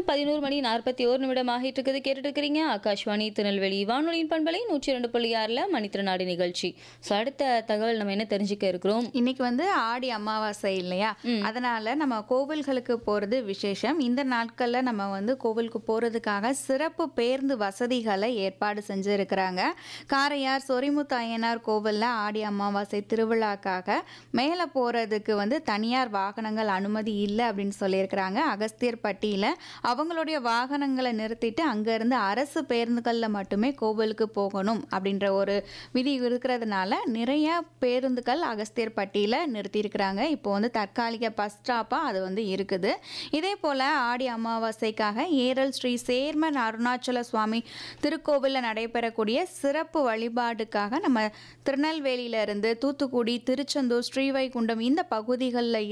பதினோரு மணி நாற்பத்தி ஒரு நிமிடம் ஆகிட்டு இருக்குது கேட்டுட்டு இருக்கிறீங்க ஆகாஷ்வாணி திருநெல்வேலி வானொலியின் பண்பலை நூற்றி ரெண்டு புள்ளி ஆறில் மணித்திறனாடி நிகழ்ச்சி ஸோ அடுத்த தகவல் நம்ம என்ன தெரிஞ்சுக்க இருக்கிறோம் இன்னைக்கு வந்து ஆடி அமாவாசை இல்லையா அதனால நம்ம கோவில்களுக்கு போறது விசேஷம் இந்த நாட்கள்ல நம்ம வந்து கோவிலுக்கு போறதுக்காக சிறப்பு பேருந்து வசதிகளை ஏற்பாடு செஞ்சிருக்கிறாங்க காரையார் சொரிமுத்து அய்யனார் கோவில்ல ஆடி அமாவாசை திருவிழாக்காக மேலே போறதுக்கு வந்து தனியார் வாகனங்கள் அனுமதி இல்லை அப்படின்னு சொல்லியிருக்கிறாங்க அகஸ்தியர்பட்டியில அவங்களுடைய வாகனங்களை நிறுத்திட்டு அங்கேருந்து அரசு பேருந்துகளில் மட்டுமே கோவிலுக்கு போகணும் அப்படின்ற ஒரு விதி இருக்கிறதுனால நிறைய பேருந்துகள் அகஸ்தியர்பட்டியில் நிறுத்தியிருக்கிறாங்க இப்போ வந்து தற்காலிக பஸ் ஸ்டாப்பாக அது வந்து இருக்குது இதே போல் ஆடி அமாவாசைக்காக ஏரல் ஸ்ரீ சேர்மன் அருணாச்சல சுவாமி திருக்கோவிலில் நடைபெறக்கூடிய சிறப்பு வழிபாடுக்காக நம்ம திருநெல்வேலியில இருந்து தூத்துக்குடி திருச்செந்தூர் ஸ்ரீவைகுண்டம் இந்த பகுதிகளில்